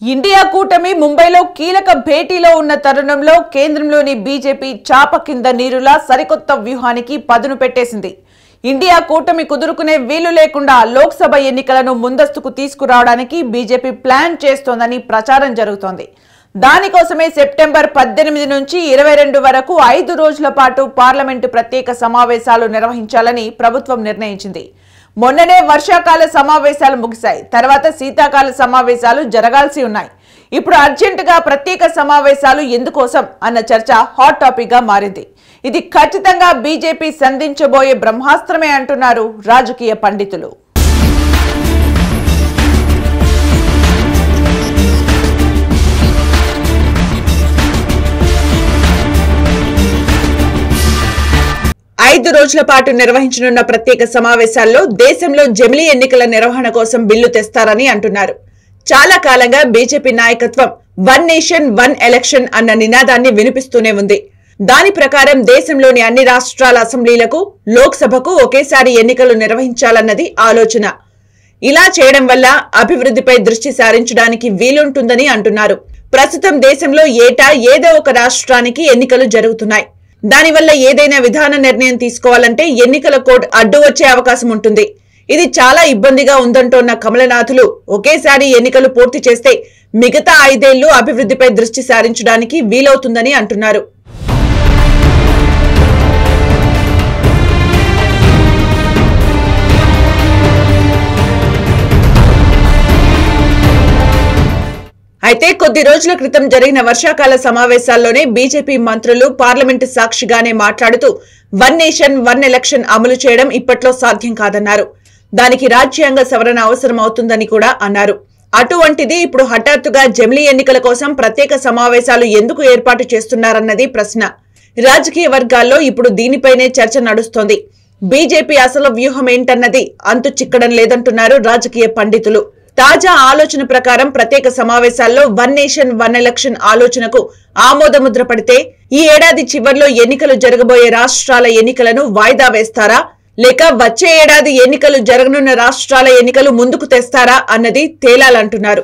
India కూటమి ముంబైలో కీలక భేటీలో ఉన్న తరుణంలో కేంద్రంలోని బీజేపీ చాప కింద నీరులా సరికొత్త వ్యూహానికి పదును పెట్టేసింది ఇండియా కూటమి కుదురుకునే వీలు లేకుండా లోక్సభ ఎన్నికలను ముందస్తుకు తీసుకురావడానికి బీజేపీ ప్లాన్ చేస్తోందని ప్రచారం జరుగుతోంది దానికోసమే సెప్టెంబర్ పద్దెనిమిది నుంచి ఇరవై రెండు వరకు ఐదు రోజుల పాటు పార్లమెంటు ప్రత్యేక సమావేశాలు నిర్వహించాలని ప్రభుత్వం నిర్ణయించింది మొన్ననే వర్షాకాల సమావేశాలు ముగిశాయి తర్వాత శీతాకాల సమావేశాలు జరగాల్సి ఉన్నాయి ఇప్పుడు అర్జెంటుగా ప్రత్యేక సమావేశాలు ఎందుకోసం అన్న చర్చ హాట్ టాపిక్ గా మారింది ఇది ఖచ్చితంగా బీజేపీ సంధించబోయే బ్రహ్మాస్త్రమే అంటున్నారు రాజకీయ పండితులు ఐదు రోజుల పాటు నిర్వహించనున్న ప్రత్యేక సమావేశాల్లో దేశంలో జమిలీ ఎన్నికల నిర్వహణ కోసం బిల్లు తెస్తారని అంటున్నారు చాలా కాలంగా బీజేపీ నాయకత్వం వన్ నేషన్ వన్ ఎలక్షన్ అన్న నినాదాన్ని వినిపిస్తూనే ఉంది దాని ప్రకారం దేశంలోని అన్ని రాష్ట్రాల అసెంబ్లీలకు లోక్సభకు ఒకేసారి ఎన్నికలు నిర్వహించాలన్నది ఆలోచన ఇలా చేయడం వల్ల అభివృద్ధిపై దృష్టి సారించడానికి వీలుంటుందని అంటున్నారు ప్రస్తుతం దేశంలో ఏటా ఏదో ఒక రాష్ట్రానికి ఎన్నికలు జరుగుతున్నాయి దానివల్ల ఏదైనా విధాన నిర్ణయం తీసుకోవాలంటే ఎన్నికల కోడ్ అడ్డు వచ్చే అవకాశం ఉంటుంది ఇది చాలా ఇబ్బందిగా ఉందంటోన్న కమలనాథులు ఒకేసారి ఎన్నికలు పూర్తి చేస్తే మిగతా ఐదేళ్లు అభివృద్ధిపై దృష్టి సారించడానికి వీలవుతుందని అంటున్నారు అయితే కొద్ది రోజుల క్రితం జరిగిన వర్షాకాల సమావేశాల్లోనే బీజేపీ మంత్రులు పార్లమెంటు సాక్షిగానే మాట్లాడుతూ వన్ నేషన్ వన్ ఎలక్షన్ అమలు చేయడం ఇప్పట్లో సాధ్యం కాదన్నారు దానికి రాజ్యాంగ సవరణ అవసరం అవుతుందని కూడా అన్నారు అటువంటిది ఇప్పుడు హఠాత్తుగా జమిలీ ఎన్నికల కోసం ప్రత్యేక సమావేశాలు ఎందుకు ఏర్పాటు చేస్తున్నారన్నది ప్రశ్న రాజకీయ వర్గాల్లో ఇప్పుడు దీనిపైనే చర్చ నడుస్తోంది బీజేపీ అసలు వ్యూహం ఏంటన్నది అంతు చిక్కడం లేదంటున్నారు రాజకీయ పండితులు తాజా ఆలోచన ప్రకారం ప్రత్యేక సమావేశాల్లో వన్ నేషన్ వన్ ఎలక్షన్ ఆలోచనకు ఆమోదముద్ర పడితే ఈ ఏడాది చివర్లో ఎన్నికలు జరగబోయే రాష్ట్రాల ఎన్నికలను వాయిదా వేస్తారా లేక వచ్చే ఏడాది ఎన్నికలు జరగనున్న రాష్ట్రాల ఎన్నికలు ముందుకు తెస్తారా అన్నది తేలాలంటున్నారు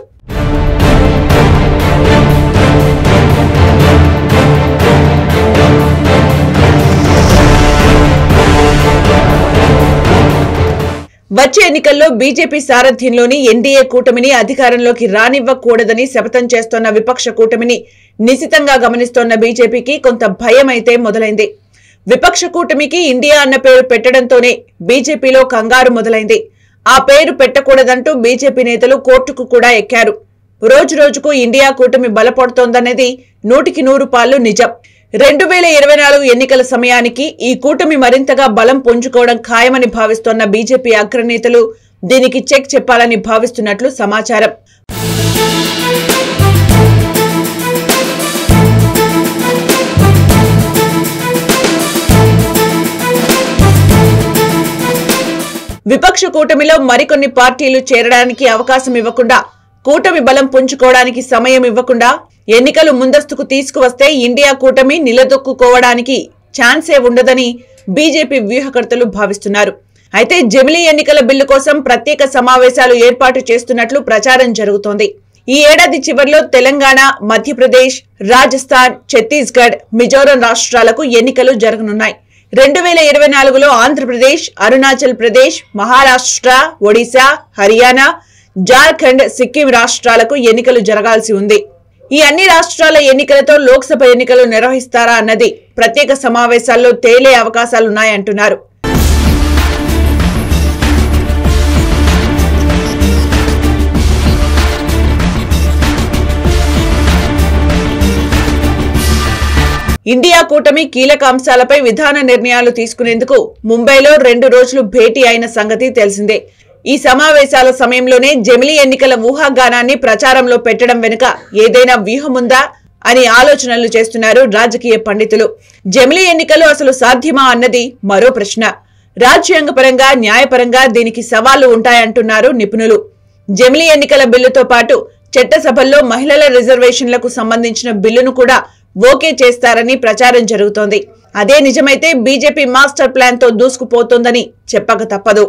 వచ్చే ఎన్నికల్లో బీజేపీ సారథ్యంలోని ఎన్డీఏ కూటమిని అధికారంలోకి రానివ్వకూడదని శపథం చేస్తోన్న విపక్ష కూటమిని నిశితంగా గమనిస్తోన్న బీజేపీకి కొంత భయం అయితే మొదలైంది విపక్ష కూటమికి ఇండియా అన్న పేరు పెట్టడంతోనే బీజేపీలో కంగారు మొదలైంది ఆ పేరు పెట్టకూడదంటూ బీజేపీ నేతలు కోర్టుకు కూడా ఎక్కారు రోజు రోజుకు ఇండియా కూటమి బలపడుతోందనేది నూటికి నూరు పాళ్లు నిజం రెండు వేల ఇరవై నాలుగు ఎన్నికల సమయానికి ఈ కూటమి మరింతగా బలం పుంజుకోవడం ఖాయమని భావిస్తోన్న బీజేపీ అగ్రనేతలు దీనికి చెక్ చెప్పాలని భావిస్తున్నట్లు సమాచారం విపక్ష కూటమిలో మరికొన్ని పార్టీలు చేరడానికి అవకాశం ఇవ్వకుండా కూటమి బలం పుంజుకోవడానికి సమయం ఇవ్వకుండా ఎన్నికలు ముందస్తుకు తీసుకువస్తే ఇండియా కూటమి నిలదొక్కుకోవడానికి ఛాన్సే ఉండదని బీజేపీ వ్యూహకర్తలు భావిస్తున్నారు అయితే జమిలీ ఎన్నికల బిల్లు కోసం ప్రత్యేక సమావేశాలు ఏర్పాటు చేస్తున్నట్లు ప్రచారం జరుగుతోంది ఈ ఏడాది చివరిలో తెలంగాణ మధ్యప్రదేశ్ రాజస్థాన్ ఛత్తీస్గఢ్ మిజోరం రాష్ట్రాలకు ఎన్నికలు జరగనున్నాయి రెండు వేల ఇరవై నాలుగులో ఆంధ్రప్రదేశ్ అరుణాచల్ ప్రదేశ్ మహారాష్ట్ర ఒడిశా హర్యానా జార్ఖండ్ సిక్కిం రాష్ట్రాలకు ఎన్నికలు జరగాల్సి ఉంది ఈ అన్ని రాష్ట్రాల ఎన్నికలతో లోక్సభ ఎన్నికలు నిర్వహిస్తారా అన్నది ప్రత్యేక సమావేశాల్లో తేలే అవకాశాలున్నాయంటున్నారు ఇండియా కూటమి కీలక అంశాలపై విధాన నిర్ణయాలు తీసుకునేందుకు ముంబైలో రెండు రోజులు భేటీ అయిన సంగతి తెలిసిందే ఈ సమావేశాల సమయంలోనే జమిలీ ఎన్నికల ఊహాగానాన్ని ప్రచారంలో పెట్టడం వెనుక ఏదైనా వ్యూహముందా అని ఆలోచనలు చేస్తున్నారు రాజకీయ పండితులు జమిలీ ఎన్నికలు అసలు సాధ్యమా అన్నది మరో ప్రశ్న రాజ్యాంగపరంగా న్యాయపరంగా దీనికి సవాళ్లు ఉంటాయంటున్నారు నిపుణులు జమిలీ ఎన్నికల బిల్లుతో పాటు చట్టసభల్లో మహిళల రిజర్వేషన్లకు సంబంధించిన బిల్లును కూడా ఓకే చేస్తారని ప్రచారం జరుగుతోంది అదే నిజమైతే బీజేపీ మాస్టర్ ప్లాన్ తో దూసుకుపోతోందని చెప్పక తప్పదు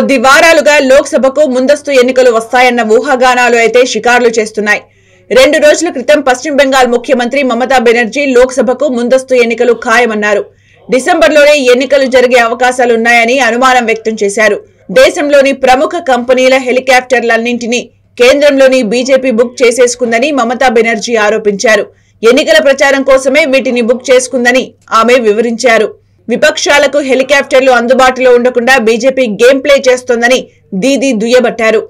కొద్ది వారాలుగా లోక్సభకు ముందస్తు ఎన్నికలు వస్తాయన్న ఊహాగానాలు అయితే షికార్లు చేస్తున్నాయి రెండు రోజుల క్రితం పశ్చిమ బెంగాల్ ముఖ్యమంత్రి మమతా బెనర్జీ లోక్సభకు ముందస్తు ఎన్నికలు ఖాయమన్నారు డిసెంబర్లోనే ఎన్నికలు జరిగే అవకాశాలున్నాయని అనుమానం వ్యక్తం చేశారు దేశంలోని ప్రముఖ కంపెనీల హెలికాప్టర్లన్నింటినీ కేంద్రంలోని బీజేపీ బుక్ చేసేసుకుందని మమతా బెనర్జీ ఆరోపించారు ఎన్నికల ప్రచారం కోసమే వీటిని బుక్ చేసుకుందని ఆమె వివరించారు విపక్షాలకు హెలికాప్టర్లు అందుబాటులో ఉండకుండా బీజేపీ గేమ్ ప్లే చేస్తోందని దీదీ దుయ్యబట్టారు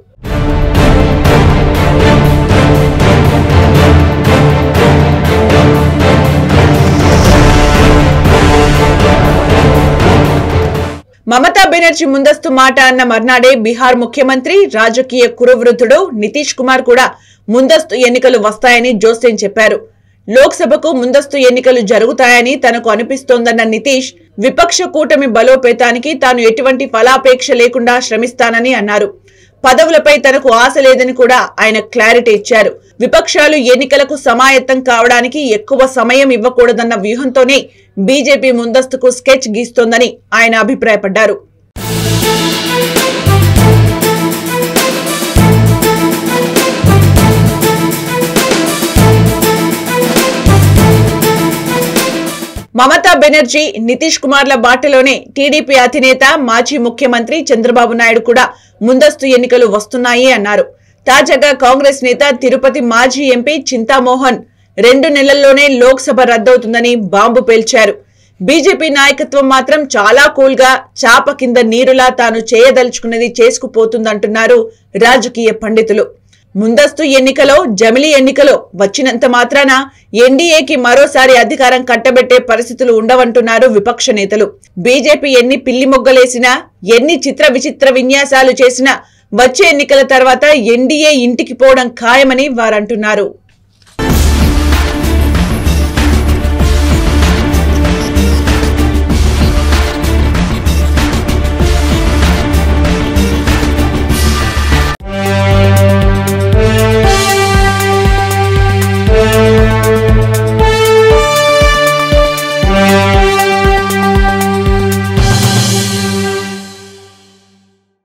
మమతా బెనర్జీ ముందస్తు మాట అన్న మర్నాడే బీహార్ ముఖ్యమంత్రి రాజకీయ కురువృద్ధుడు నితీష్ కుమార్ కూడా ముందస్తు ఎన్నికలు వస్తాయని జోస్యం చెప్పారు లోక్సభకు ముందస్తు ఎన్నికలు జరుగుతాయని తనకు అనిపిస్తోందన్న నితీష్ విపక్ష కూటమి బలోపేతానికి తాను ఎటువంటి ఫలాపేక్ష లేకుండా శ్రమిస్తానని అన్నారు పదవులపై తనకు ఆశ లేదని కూడా ఆయన క్లారిటీ ఇచ్చారు విపక్షాలు ఎన్నికలకు సమాయత్తం కావడానికి ఎక్కువ సమయం ఇవ్వకూడదన్న వ్యూహంతోనే బీజేపీ ముందస్తుకు స్కెచ్ గీస్తోందని ఆయన అభిప్రాయపడ్డారు మమతా బెనర్జీ నితీష్ కుమార్ల బాటలోనే టీడీపీ అధినేత మాజీ ముఖ్యమంత్రి చంద్రబాబు నాయుడు కూడా ముందస్తు ఎన్నికలు వస్తున్నాయి అన్నారు తాజాగా కాంగ్రెస్ నేత తిరుపతి మాజీ ఎంపీ చింతామోహన్ రెండు నెలల్లోనే లోక్సభ రద్దవుతుందని బాంబు పేల్చారు బీజేపీ నాయకత్వం మాత్రం చాలా కూల్ గా చాప కింద నీరులా తాను చేయదలుచుకున్నది చేసుకుపోతుందంటున్నారు రాజకీయ పండితులు ముందస్తు ఎన్నికలో జమిలీ ఎన్నికలో వచ్చినంత మాత్రాన ఎన్డీఏకి మరోసారి అధికారం కట్టబెట్టే పరిస్థితులు ఉండవంటున్నారు విపక్ష నేతలు బీజేపీ ఎన్ని పిల్లి మొగ్గలేసినా ఎన్ని చిత్ర విచిత్ర విన్యాసాలు చేసినా వచ్చే ఎన్నికల తర్వాత ఎన్డీఏ ఇంటికి పోవడం ఖాయమని వారంటున్నారు